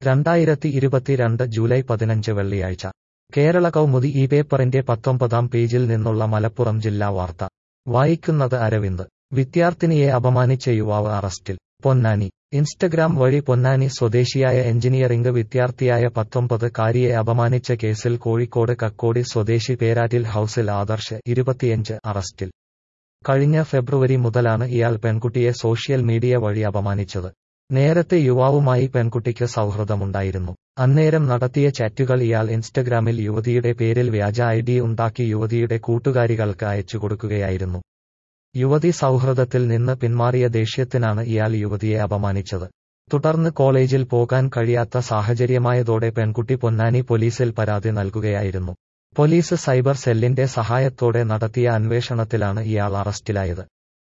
രണ്ടായിരത്തി ഇരുപത്തിരണ്ട് ജൂലൈ പതിനഞ്ച് വെള്ളിയാഴ്ച കേരള കൗമുദി ഈ പേപ്പറിന്റെ പത്തൊമ്പതാം പേജിൽ നിന്നുള്ള മലപ്പുറം ജില്ലാ വാർത്ത വായിക്കുന്നത് അരവിന്ദ് വിദ്യാർത്ഥിനിയെ അപമാനിച്ച യുവാവ് അറസ്റ്റിൽ പൊന്നാനി ഇൻസ്റ്റഗ്രാം വഴി പൊന്നാനി സ്വദേശിയായ എഞ്ചിനീയറിംഗ് വിദ്യാർത്ഥിയായ പത്തൊമ്പത് കാരിയെ അപമാനിച്ച കേസിൽ കോഴിക്കോട് കക്കോടി സ്വദേശി പേരാറ്റിൽ ഹൌസിൽ ആദർശ് ഇരുപത്തിയഞ്ച് അറസ്റ്റിൽ കഴിഞ്ഞ ഫെബ്രുവരി മുതലാണ് ഇയാൾ പെൺകുട്ടിയെ സോഷ്യൽ മീഡിയ വഴി അപമാനിച്ചത് നേരത്തെ യുവാവുമായി പെൺകുട്ടിക്ക് സൗഹൃദമുണ്ടായിരുന്നു അന്നേരം നടത്തിയ ചാറ്റുകൾ ഇയാൾ ഇൻസ്റ്റഗ്രാമിൽ യുവതിയുടെ പേരിൽ വ്യാജ ഐ ഡി ഉണ്ടാക്കി യുവതിയുടെ കൂട്ടുകാരികൾക്ക് അയച്ചു കൊടുക്കുകയായിരുന്നു യുവതി സൗഹൃദത്തിൽ നിന്ന് പിന്മാറിയ ദേഷ്യത്തിനാണ് ഇയാൾ യുവതിയെ അപമാനിച്ചത് തുടർന്ന് കോളേജിൽ പോകാൻ കഴിയാത്ത സാഹചര്യമായതോടെ പെൺകുട്ടി പൊന്നാനി പോലീസിൽ പരാതി നൽകുകയായിരുന്നു പോലീസ് സൈബർ സെല്ലിന്റെ സഹായത്തോടെ നടത്തിയ അന്വേഷണത്തിലാണ് ഇയാൾ അറസ്റ്റിലായത്